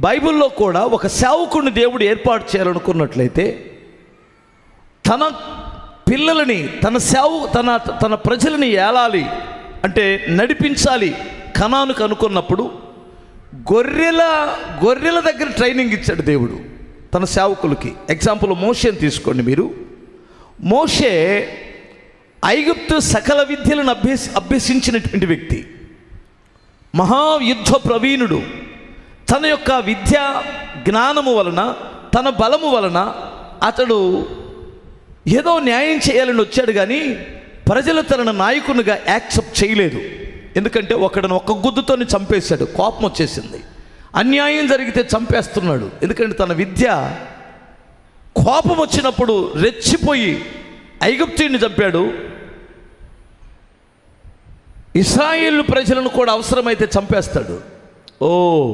బైబిల్లో కూడా ఒక సేవకుడిని దేవుడు ఏర్పాటు చేయాలనుకున్నట్లయితే తన పిల్లలని తన సేవ తన తన ప్రజలని ఏలాలి అంటే నడిపించాలి కణానికి అనుకున్నప్పుడు గొర్రెల గొర్రెల దగ్గర ట్రైనింగ్ ఇచ్చాడు దేవుడు తన సేవకులకి ఎగ్జాంపుల్ మోషేని తీసుకోండి మీరు మోషే ఐగుప్తు సకల విద్యలను అభ్యసి అభ్యసించినటువంటి వ్యక్తి మహాయుద్ధ ప్రవీణుడు తన యొక్క విద్య జ్ఞానము వలన తన బలము వలన అతడు ఏదో న్యాయం చేయాలని వచ్చాడు కానీ ప్రజలు తనను నాయకునిగా యాక్సెప్ట్ చేయలేదు ఎందుకంటే ఒకడను ఒక్క గుద్దుతోని చంపేశాడు కోపం వచ్చేసింది అన్యాయం జరిగితే చంపేస్తున్నాడు ఎందుకంటే తన విద్య కోపం వచ్చినప్పుడు రెచ్చిపోయి ఐగుప్తీయుని చంపాడు ఇస్రాయేల్ ప్రజలను కూడా అవసరమైతే చంపేస్తాడు ఓ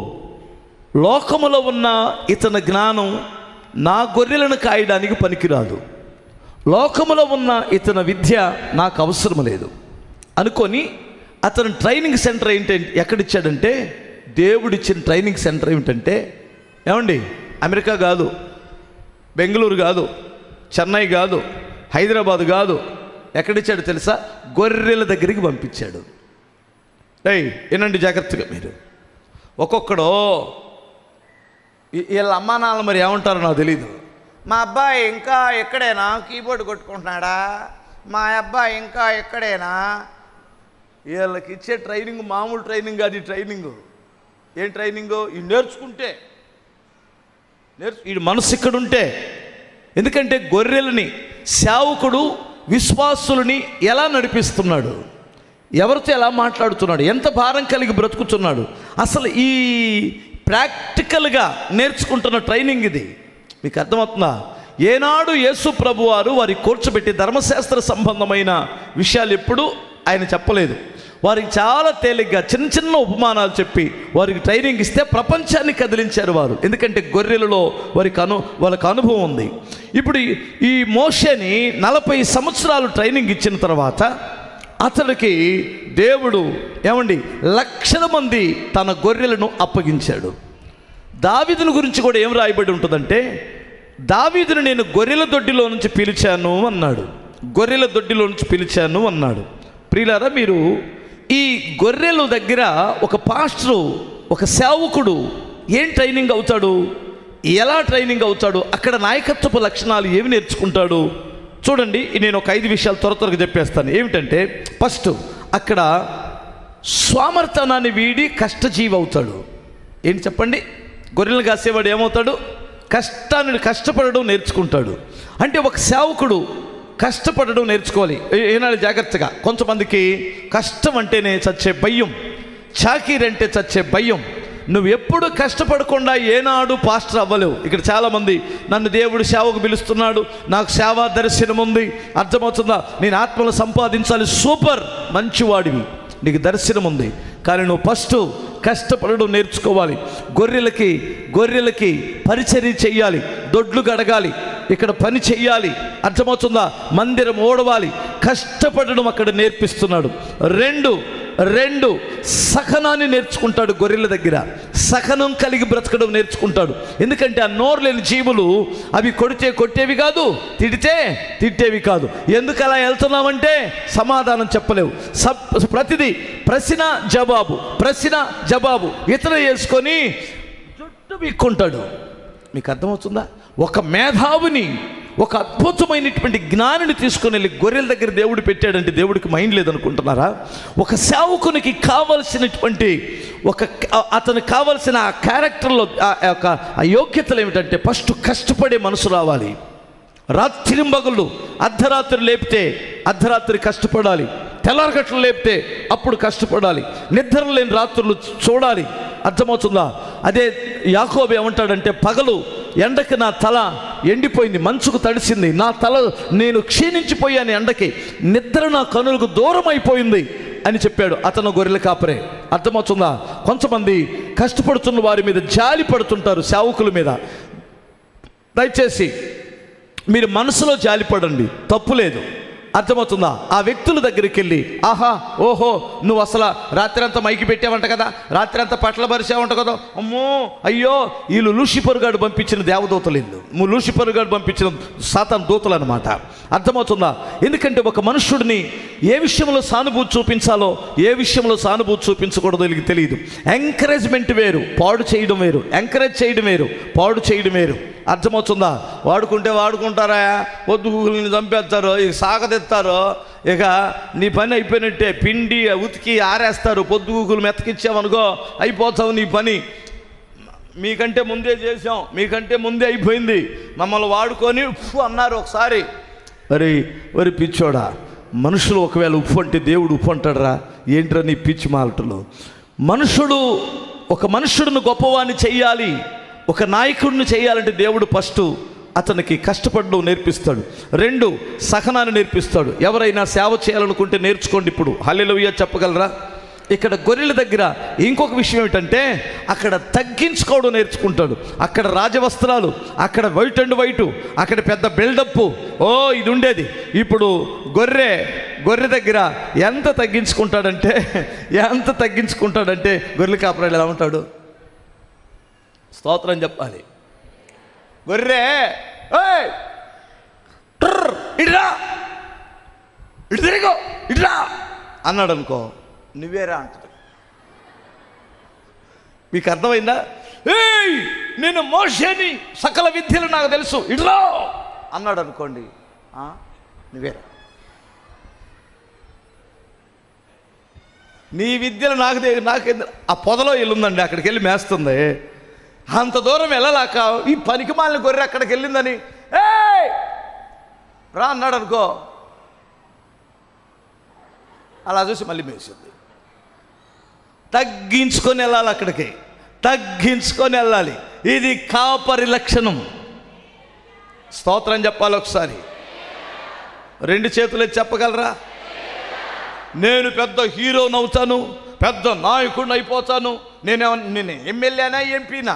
లోకములో ఉన్న ఇతని జ్ఞానం నా గొర్రెలను కాయడానికి పనికిరాదు లోకములో ఉన్న ఇతని విద్య నాకు అవసరం లేదు అనుకొని అతను ట్రైనింగ్ సెంటర్ ఏంటంటే ఎక్కడిచ్చాడంటే దేవుడిచ్చిన ట్రైనింగ్ సెంటర్ ఏమిటంటే ఏమండి అమెరికా కాదు బెంగళూరు కాదు చెన్నై కాదు హైదరాబాద్ కాదు ఎక్కడిచ్చాడు తెలుసా గొర్రెల దగ్గరికి పంపించాడు ఏయ్ వినండి జాగ్రత్తగా మీరు ఒక్కొక్కడో ఈ- వీళ్ళ అమ్మా నాన్న మరి ఏమంటారో నాకు తెలీదు మా అబ్బాయి ఇంకా ఎక్కడేనా కీబోర్డ్ కొట్టుకుంటున్నాడా మా అబ్బాయి ఇంకా ఎక్కడేనా వీళ్ళకి ఇచ్చే ట్రైనింగ్ మామూలు ట్రైనింగ్ అది ట్రైనింగ్ ఏం ట్రైనింగ్ ఇవి నేర్చుకుంటే నేర్చు వీడి మనసు ఇక్కడ ఉంటే ఎందుకంటే గొర్రెలని సేవకుడు విశ్వాసులని ఎలా నడిపిస్తున్నాడు ఎవరితో ఎలా మాట్లాడుతున్నాడు ఎంత భారం కలిగి బ్రతుకుతున్నాడు అసలు ఈ ప్రాక్టికల్గా నేర్చుకుంటున్న ట్రైనింగ్ ఇది మీకు అర్థమవుతుందా ఏనాడు యేసు ప్రభువారు వారి కూర్చోబెట్టి ధర్మశాస్త్ర సంబంధమైన విషయాలు ఎప్పుడూ ఆయన చెప్పలేదు వారికి చాలా తేలిగ్గా చిన్న చిన్న ఉపమానాలు చెప్పి వారికి ట్రైనింగ్ ఇస్తే ప్రపంచాన్ని కదిలించారు వారు ఎందుకంటే గొర్రెలలో వారికి అను వాళ్ళకి అనుభవం ఉంది ఇప్పుడు ఈ- ఈ మోషని నలభై సంవత్సరాలు ట్రైనింగ్ ఇచ్చిన తర్వాత అతడికి దేవుడు ఏమండి లక్షల మంది తన గొర్రెలను అప్పగించాడు దావీదుని గురించి కూడా ఏం రాయబడి ఉంటుందంటే దావీదును నేను గొర్రెల దొడ్డిలో నుంచి పిలిచాను అన్నాడు గొర్రెల దొడ్డిలో నుంచి పిలిచాను అన్నాడు ప్రియులారా మీరు ఈ గొర్రెల దగ్గర ఒక పాస్టరు ఒక సేవకుడు ఏం ట్రైనింగ్ అవుతాడు ఎలా ట్రైనింగ్ అవుతాడు అక్కడ నాయకత్వపు లక్షణాలు ఏమి నేర్చుకుంటాడు చూడండి నేను ఒక ఐదు విషయాలు త్వర త్వరగా చెప్పేస్తాను ఏమిటంటే ఫస్ట్ అక్కడ స్వామర్థనాన్ని వీడి కష్టజీవి అవుతాడు ఏంటి చెప్పండి గొర్రెలు కాసేవాడు ఏమవుతాడు కష్టాన్ని కష్టపడడం నేర్చుకుంటాడు అంటే ఒక సేవకుడు కష్టపడడం నేర్చుకోవాలి ఏ- ఏనాడు జాగ్రత్తగా కొంతమందికి కష్టం అంటేనే చచ్చే భయం చాకీర్ అంటే చచ్చే భయం నువ్వు ఎప్పుడు కష్టపడకుండా ఏనాడు పాస్టర్ అవ్వలేవు ఇక్కడ చాలామంది నన్ను దేవుడు సేవకు పిలుస్తున్నాడు నాకు సేవా దర్శనం ఉంది అర్థమవుతుందా నేను ఆత్మను సంపాదించాలి సూపర్ మంచివాడివి నీకు దర్శనం ఉంది కానీ నువ్వు ఫస్ట్ కష్టపడడం నేర్చుకోవాలి గొర్రెలకి గొర్రెలకి పరిచర్య చెయ్యాలి దొడ్లు గడగాలి ఇక్కడ పని చెయ్యాలి అర్థమవుతుందా మందిరం ఓడవాలి కష్టపడడం అక్కడ నేర్పిస్తున్నాడు రెండు రెండు సహనాన్ని నేర్చుకుంటాడు గొర్రెల దగ్గర సహనం కలిగి బ్రతకడం నేర్చుకుంటాడు ఎందుకంటే ఆ నోరు లేని జీవులు అవి కొడితే కొట్టేవి కాదు తిడితే తిట్టేవి కాదు ఎందుకు అలా వెళ్తున్నామంటే సమాధానం చెప్పలేవు సబ్ ప్రతిదీ ప్రశ్న జవాబు ప్రశ్న జవాబు ఇతర వేసుకొని జుట్టు బిక్కుంటాడు మీకు అర్థమవుతుందా ఒక మేధావిని ఒక అద్భుతమైనటువంటి జ్ఞానిని తీసుకుని వెళ్ళి గొర్రెల దగ్గర దేవుడు పెట్టాడంటే దేవుడికి మైండ్ లేదనుకుంటున్నారా ఒక సేవకునికి కావలసినటువంటి ఒక అతనికి కావలసిన ఆ క్యారెక్టర్లో ఆ యొక్క ఆ యోగ్యతలు ఏమిటంటే ఫస్ట్ కష్టపడే మనసు రావాలి రాత్రింబగళ్ళు అర్ధరాత్రి లేపితే అర్ధరాత్రి కష్టపడాలి తెల్లారగట్లు లేపితే అప్పుడు కష్టపడాలి నిద్ర లేని రాత్రులు చూడాలి అర్థమవుతుందా అదే యాకోబు ఏమంటాడంటే పగలు ఎండకి నా తల ఎండిపోయింది మంచుకు తడిసింది నా తల నేను క్షీణించిపోయాను ఎండకి నిద్ర నా కనులకు దూరం అయిపోయింది అని చెప్పాడు అతను గొర్రెల కాపరే అర్థమవుతుందా కొంతమంది కష్టపడుతున్న వారి మీద జాలి పడుతుంటారు సేవకుల మీద దయచేసి మీరు మనసులో జాలిపడండి తప్పు లేదు అర్థమవుతుందా ఆ వ్యక్తుల దగ్గరికి వెళ్ళి ఆహా ఓహో నువ్వు అసలు రాత్రి అంతా మైకి పెట్టావంట కదా రాత్రి అంతా పట్ల పరిచావంట కదా అమ్మో అయ్యో వీళ్ళు లూషిపరు గాడు పంపించిన దేవదూతలు వీళ్ళు లూషిపరు గాడు పంపించిన సాతాన్ దూతలు అనమాట అర్థమవుతుందా ఎందుకంటే ఒక మనుషుడిని ఏ విషయంలో సానుభూతి చూపించాలో ఏ విషయంలో సానుభూతి చూపించకూడదో వీళ్ళకి తెలియదు ఎంకరేజ్మెంట్ వేరు పాడు చేయడం వేరు ఎంకరేజ్ చేయడం వేరు పాడు చేయడం వేరు అర్థమవుతుందా వాడుకుంటే వాడుకుంటారా వద్దు గూగుల్ని చంపేస్తారు ఇక సాగదెత్తారు ఇక నీ పని అయిపోయినట్టే పిండి ఉతికి ఆరేస్తారు పొద్దు గూగులు మెతకిచ్చామనుకో అయిపోతావు నీ పని మీకంటే ముందే చేసాం మీకంటే ముందే అయిపోయింది మమ్మల్ని వాడుకొని ఉఫ్ అన్నారు ఒకసారి మరి మరి పిచ్చోడా మనుషులు ఒకవేళ ఉప్పు అంటే దేవుడు ఉప్పు అంటాడరా ఏంట్రా నీ పిచ్చి మాలటలు మనుషుడు ఒక మనుషుడిని గొప్పవాణ్ణి చెయ్యాలి ఒక నాయకుడిని చేయాలంటే దేవుడు ఫస్ట్ అతనికి కష్టపడడం నేర్పిస్తాడు రెండు సహనాన్ని నేర్పిస్తాడు ఎవరైనా సేవ చేయాలనుకుంటే నేర్చుకోండి ఇప్పుడు హల్లెలూయా చెప్పగలరా ఇక్కడ గొర్రెల దగ్గర ఇంకొక విషయం ఏమిటంటే అక్కడ తగ్గించుకోవడం నేర్చుకుంటాడు అక్కడ రాజవస్త్రాలు అక్కడ వైట్ అండ్ వైటు అక్కడ పెద్ద బిల్డప్ ఓ ఇది ఉండేది ఇప్పుడు గొర్రె గొర్రె దగ్గర ఎంత తగ్గించుకుంటాడంటే ఎంత తగ్గించుకుంటాడంటే గొర్రెల కాపురాలు ఎలా ఉంటాడు స్తోత్రం చెప్పాలి గొర్రె ఏయ్! ట్రర్! ఇటురా ఇటు తిరిగో ఇటురా అన్నాడు అనుకో నువ్వేరా అంటది మీకు అర్థమైందా ఏయ్ నేను మోషేని సకల విద్యలు నాకు తెలుసు ఇటురా అన్నాడు అనుకోండి ఆ, నువ్వేరా నీ విద్యలు నాకు తె- నాకు ఆ పొదలో వెళ్ళుందండి అక్కడికి వెళ్ళి మేస్తుంది అంత దూరం వెళ్ళలాక ఈ పనికి మాలిన గొర్రె అక్కడికి వెళ్ళిందని ఏయ్ రా అన్నాడు అనుకో అలా చూసి మళ్ళీ మేసింది తగ్గించుకొని వెళ్ళాలి అక్కడికి తగ్గించుకొని వెళ్ళాలి ఇది కాపరి లక్షణం స్తోత్రం చెప్పాలి ఒకసారి రెండు చేతులు ఎత్తి చెప్పగలరా నేను పెద్ద హీరోని అవుతాను పెద్ద నాయకుడిని అయిపోతాను నేనే నేను ఎమ్మెల్యేనా ఎంపీనా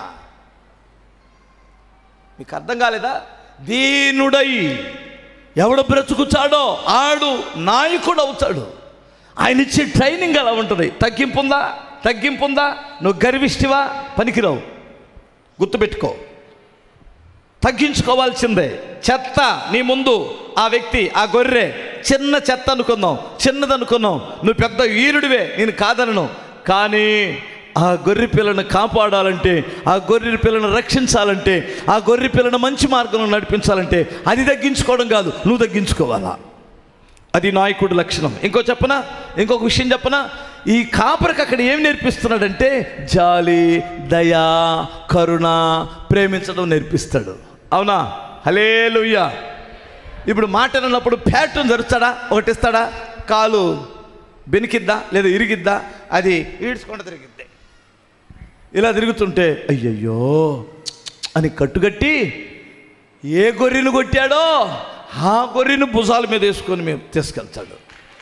మీకు అర్థం కాలేదా దీనుడై ఎవడు బ్రతుకుతాడో ఆడు నాయకుడు అవుతాడు ఆయన ఇచ్చే ట్రైనింగ్ అలా ఉంటుంది తగ్గింపు ఉందా తగ్గింపు ఉందా నువ్వు గర్విష్టివా పనికిరావు గుర్తుపెట్టుకో తగ్గించుకోవాల్సిందే చెత్త నీ ముందు ఆ వ్యక్తి ఆ గొర్రె చిన్న చెత్త అనుకుందాం చిన్నది అనుకున్నాం నువ్వు పెద్ద వీరుడివే నేను కాదనను కానీ ఆ గొర్రె పిల్లను కాపాడాలంటే ఆ గొర్రె పిల్లను రక్షించాలంటే ఆ గొర్రె పిల్లను మంచి మార్గంలో నడిపించాలంటే అది తగ్గించుకోవడం కాదు నువ్వు తగ్గించుకోవాలా అది నాయకుడి లక్షణం ఇంకో చెప్పనా ఇంకొక విషయం చెప్పనా ఈ కాపరికి అక్కడ ఏం నేర్పిస్తున్నాడంటే జాలి దయ కరుణ ప్రేమించడం నేర్పిస్తాడు అవునా హలేలుయ్యా ఇప్పుడు మాట అన్నప్పుడు ప్యాటర్న్ జరుస్తాడా ఒకటి ఇస్తాడా కాలు బెనికిద్దా లేదా ఇరిగిద్దా అది ఈడ్చుకుంటూ తిరిగిద్ది ఇలా తిరుగుతుంటే అయ్యయ్యో అని కట్టుకట్టి ఏ గొర్రెను కొట్టాడో ఆ గొర్రెను భుజాల మీద వేసుకొని మేము తీసుకెళ్తాడు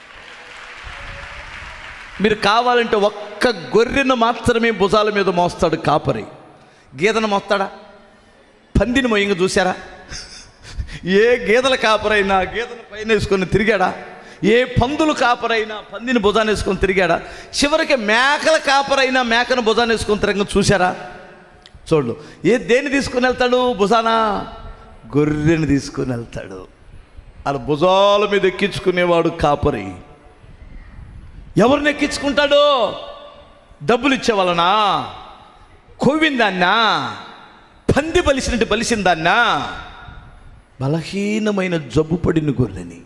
మీరు కావాలంటే ఒక్క గొర్రెను మాత్రమే భుజాల మీద మోస్తాడు కాపరి గీదను మోస్తాడా పందిని మొయ్యంగా చూసారా ఏ గీదల కాపరైనా గీదను పైన వేసుకొని తిరిగాడా ఏ పందులు కాపరైనా పందిని భుజాన్ని వేసుకొని తిరిగాడా చివరికి మేకల కాపరైనా మేకను భుజాన్ని వేసుకొని తిరగ చూసారా చూడు ఏ దేన్ని తీసుకుని వెళ్తాడు భుజానా గొర్రెని తీసుకుని వెళ్తాడు అలా భుజాల మీద ఎక్కించుకునేవాడు కాపరి ఎవరిని ఎక్కించుకుంటాడు డబ్బులు ఇచ్చేవాళ్ళనా కొవ్విందాన్నా పంది బలిసినట్టు బలిసిందాన్నా బలహీనమైన జబ్బు పడిన గొర్రెని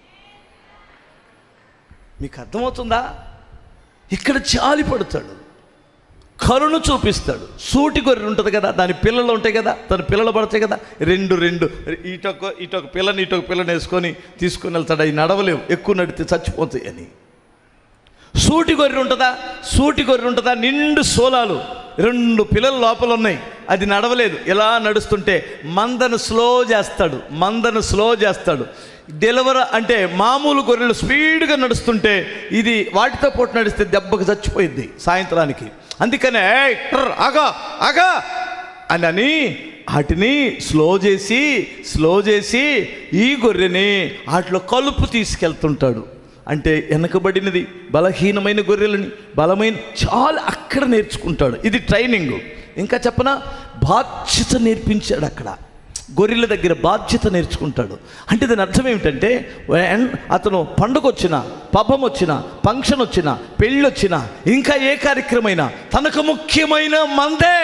మీకు అర్థమవుతుందా ఇక్కడ చాలి పడతాడు కరుణ చూపిస్తాడు సూటి గొర్రె ఉంటుంది కదా దాని పిల్లలు ఉంటాయి కదా దాని పిల్లలు పడతాయి కదా రెండు రెండు ఇటొక ఇటొక పిల్లని ఇటొక పిల్లని వేసుకొని తీసుకొని వెళ్తాడు అవి నడవలేవు ఎక్కువ నడితే చచ్చిపోతాయి అని సూటి గొర్రె ఉంటుందా సూటి గొర్రె ఉంటుందా నిండు సోలాలు రెండు పిల్లలు లోపల ఉన్నాయి అది నడవలేదు ఎలా నడుస్తుంటే మందను స్లో చేస్తాడు మందను స్లో చేస్తాడు డెలివర్ అంటే మామూలు గొర్రెలు స్పీడ్గా నడుస్తుంటే ఇది వాటితో పాటు నడిస్తే దెబ్బకు చచ్చిపోయింది సాయంత్రానికి అందుకనే "ఏయ్, ట్రర్, ఆగా ఆగా అని అని వాటిని స్లో చేసి స్లో చేసి ఈ గొర్రెని వాటిలో కలుపు తీసుకెళ్తుంటాడు అంటే వెనకబడినది బలహీనమైన గొర్రెలని బలమైన చాలా అక్కడ నేర్చుకుంటాడు ఇది ట్రైనింగ్ ఇంకా చెప్పనా బాధ్యత నేర్పించాడు అక్కడ గొర్రెల దగ్గర బాధ్యత నేర్చుకుంటాడు అంటే దాని అర్థం ఏమిటంటే when అతను పండుగ వచ్చిన పబ్బం వచ్చిన ఫంక్షన్ వచ్చిన పెళ్ళి వచ్చిన ఇంకా ఏ కార్యక్రమైనా తనకు ముఖ్యమైన మందే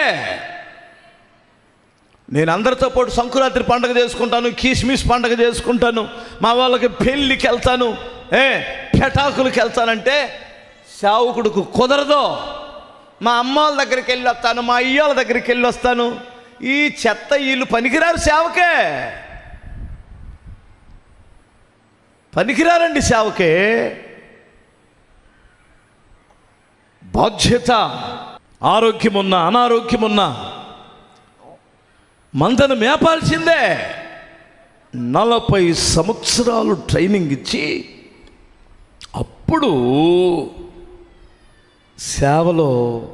నేను అందరితో పాటు సంక్రాంతి పండుగ చేసుకుంటాను కిస్మిస్ పండుగ చేసుకుంటాను మా వాళ్ళకి పెళ్ళికి వెళ్తాను ఏ పెటాకులకి వెళ్తానంటే సేవకుడుకు కుదరదు మా అమ్మ వాళ్ళ దగ్గరికి వెళ్ళి వస్తాను మా అయ్యోళ్ళ దగ్గరికి వెళ్ళి వస్తాను ఈ చెత్త వీళ్ళు పనికిరారు సేవకే పనికిరారండి సేవకే బాధ్యత ఆరోగ్యమున్నా అనారోగ్యమున్నా మందను మేపాల్సిందే నలభై సంవత్సరాలు ట్రైనింగ్ ఇచ్చి అప్పుడు సేవలో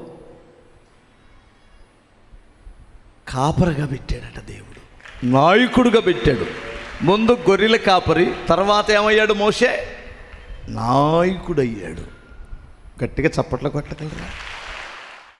కాపరిగా పెట్టాడట దేవుడు నాయకుడుగా పెట్టాడు ముందు గొర్రెల కాపరి తర్వాత ఏమయ్యాడు మోసే నాయకుడయ్యాడు గట్టిగా చప్పట్లు కొట్టగలరా